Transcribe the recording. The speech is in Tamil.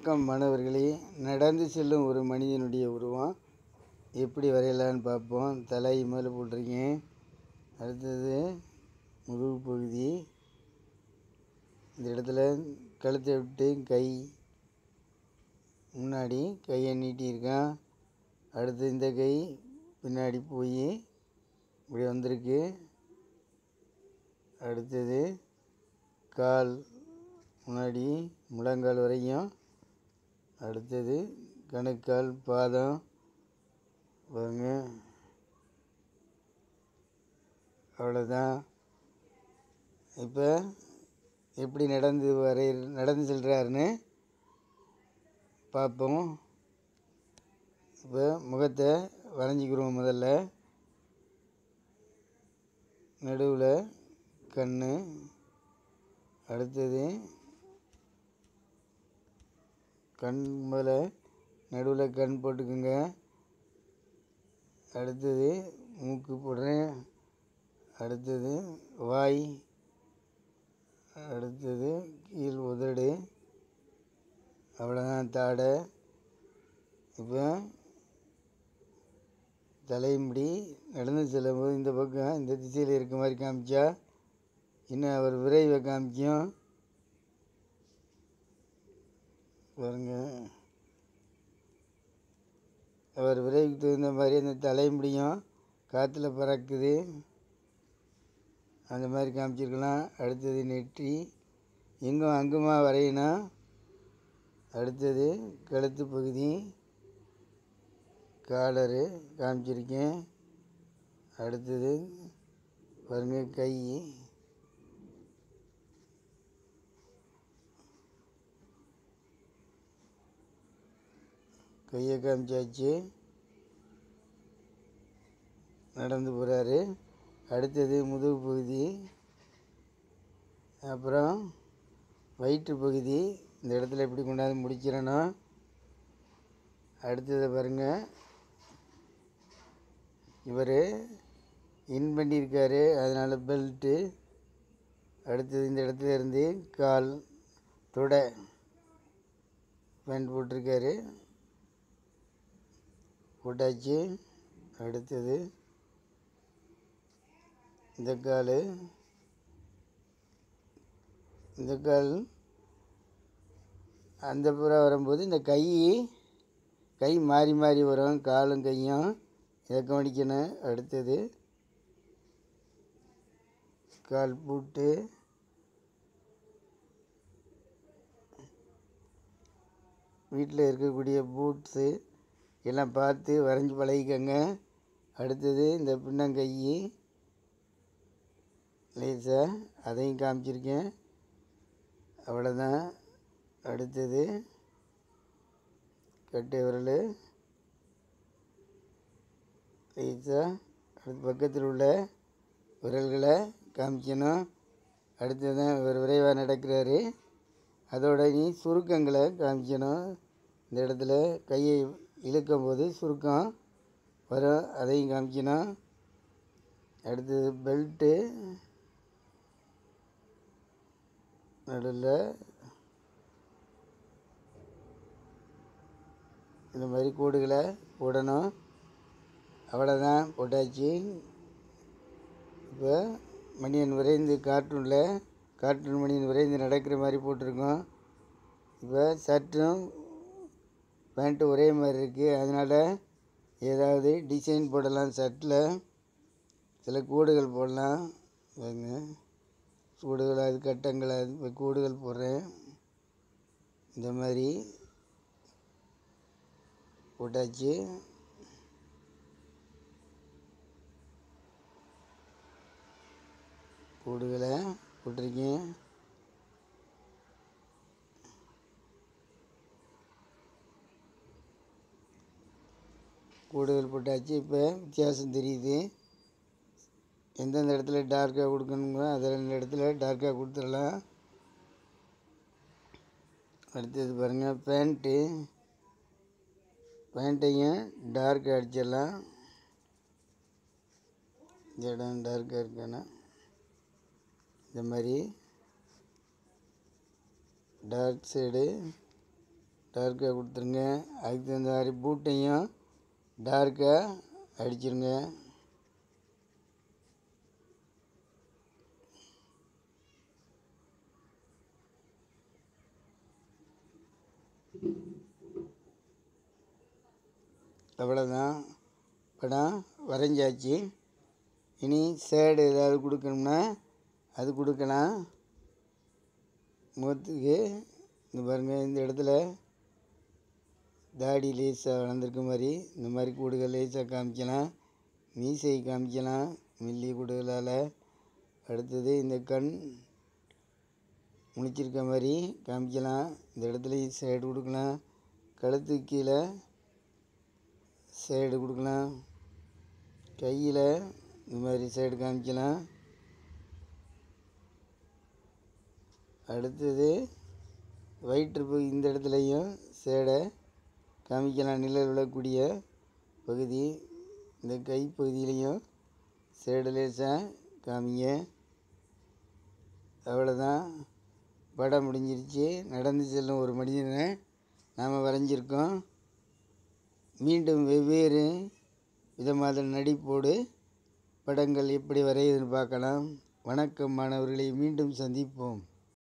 வணக்கம் மாணவர்களே நடந்து செல்லும் ஒரு மனிதனுடைய உருவம் எப்படி வரையலான்னு பார்ப்போம் தலை மேலே போட்டிருக்கேன் அடுத்தது முதுகு பகுதி இந்த இடத்துல கழுத்தை விட்டு கை முன்னாடி கையை நீட்டியிருக்கான் அடுத்து இந்த கை பின்னாடி போய் இப்படி வந்திருக்கு அடுத்தது கால் முன்னாடி முழங்கால் வரையும் அடுத்தது கணுக்கால் பாதம் பாருங்க அவ்வளோதான் இப்போ எப்படி நடந்து வரை நடந்து செல்கிறாருன்னு பார்ப்போம் இப்போ முகத்தை வரைஞ்சிக்கிறோம் முதல்ல நடுவில் கண் அடுத்தது கண் மேலே நடுவில் கண் போட்டுக்குங்க அடுத்தது மூக்கு போடுறேன் அடுத்தது வாய் அடுத்தது கீழ் உதடு அவ்வளோதான் தாடை இப்போ தலைமுடி நடந்து செல்லும்போது இந்த பக்கம் இந்த திசையில் இருக்க மாதிரி காமிச்சா இன்னும் அவர் விரைவை காமிக்கும் பாருங்க அவர் விரைவுக்கு தகுந்த மாதிரி அந்த தலைமுடியும் காற்றுல பறக்குது அந்த மாதிரி காமிச்சிருக்கலாம் அடுத்தது நெற்றி எங்கும் அங்குமா வரையணும் அடுத்தது கழுத்து பகுதி காலரு காமிச்சிருக்கேன் அடுத்தது பாருங்க கை கையை காமிச்சாச்சு நடந்து போகிறாரு அடுத்தது முதுகு பகுதி அப்புறம் வயிற்று பகுதி இந்த இடத்துல எப்படி கொண்டாந்து முடிக்கிறேன்னா அடுத்ததை பாருங்கள் இவர் இன் பண்ணியிருக்காரு அதனால் பெல்ட்டு அடுத்தது இந்த இடத்துல இருந்து கால் தொடை பேண்ட் போட்டிருக்காரு போட்டாச்சு அடுத்தது இந்த கால் இந்த கால் அந்த புறம் வரும்போது இந்த கை கை மாறி மாறி வரும் காலும் கையும் இதை கவனிக்கணும் அடுத்தது கால் பூட்டு வீட்டில் இருக்கக்கூடிய பூட்ஸு எல்லாம் பார்த்து வரைஞ்சி பழகிக்கங்க அடுத்தது இந்த பின்னங்கை லேசாக அதையும் காமிச்சிருக்கேன் அவ்வளோதான் அடுத்தது கட்டை விரல் லேசாக அடுத்து பக்கத்தில் உள்ள விரல்களை காமிக்கணும் அடுத்தது தான் இவர் விரைவாக நடக்கிறாரு அதோட நீ சுருக்கங்களை காமிக்கணும் இந்த இடத்துல கையை இழுக்கும் போது சுருக்கம் வரும் அதையும் காமிக்கணும் அடுத்தது பெல்ட்டு நடுவில் இந்த மாதிரி கோடுகளை போடணும் அவ்வளோதான் போட்டாச்சு இப்போ மணியன் விரைந்து கார்ட்டூனில் கார்ட்டூன் மணியன் விரைந்து நடக்கிற மாதிரி போட்டிருக்கோம் இப்போ சட்டும் பேண்ட்டு ஒரே மாதிரி இருக்குது அதனால் ஏதாவது டிசைன் போடலாம் சட்டில் சில கூடுகள் போடலாம் பாருங்க கூடுகள் அது கட்டங்கள் அது இப்போ கூடுகள் போடுறேன் இந்த மாதிரி போட்டாச்சு கூடுகளை போட்டிருக்கேன் கூடுதல் போட்டாச்சு இப்போ வித்தியாசம் தெரியுது எந்தெந்த இடத்துல டார்க்காக கொடுக்கணுங்களோ அதில் இடத்துல டார்க்காக கொடுத்துடலாம் அடுத்தது பாருங்கள் பேண்ட்டு பேண்ட்டையும் டார்க் அடிச்சிடலாம் இந்த இடம் டார்க்காக இருக்கானா இந்த மாதிரி டார்க் சைடு டார்க்காக கொடுத்துருங்க அதுக்கு தகுந்த மாதிரி பூட்டையும் டார்க்காக அடிச்சிருங்க அவ்வளோதான் படம் வரைஞ்சாச்சு இனி ஷேடு ஏதாவது கொடுக்கணும்னா அது கொடுக்கலாம் முகத்துக்கு இந்த பாருங்கள் இந்த இடத்துல தாடி லேசாக வளர்ந்துருக்க மாதிரி இந்த மாதிரி கூடுகள் லேசாக காமிக்கலாம் மீசை காமிக்கலாம் மில்லி கூடுகளால் அடுத்தது இந்த கண் முழிச்சிருக்க மாதிரி காமிக்கலாம் இந்த இடத்துலையும் ஷேடு கொடுக்கலாம் கழுத்துக்கு கீழே ஷேடு கொடுக்கலாம் கையில் இந்த மாதிரி சைடு காமிக்கலாம் அடுத்தது வயிற்று பகுதி இந்த இடத்துலையும் சேடை காமிக்கலாம் நிழல் விழக்கூடிய பகுதி இந்த கை பகுதியிலையும் சேடு லேசாக காமிங்க அவ்வளோதான் படம் முடிஞ்சிருச்சு நடந்து செல்லும் ஒரு மனிதனை நாம் வரைஞ்சிருக்கோம் மீண்டும் வெவ்வேறு விதமான நடிப்போடு படங்கள் எப்படி வரையுதுன்னு பார்க்கலாம் வணக்கம் மாணவர்களை மீண்டும் சந்திப்போம்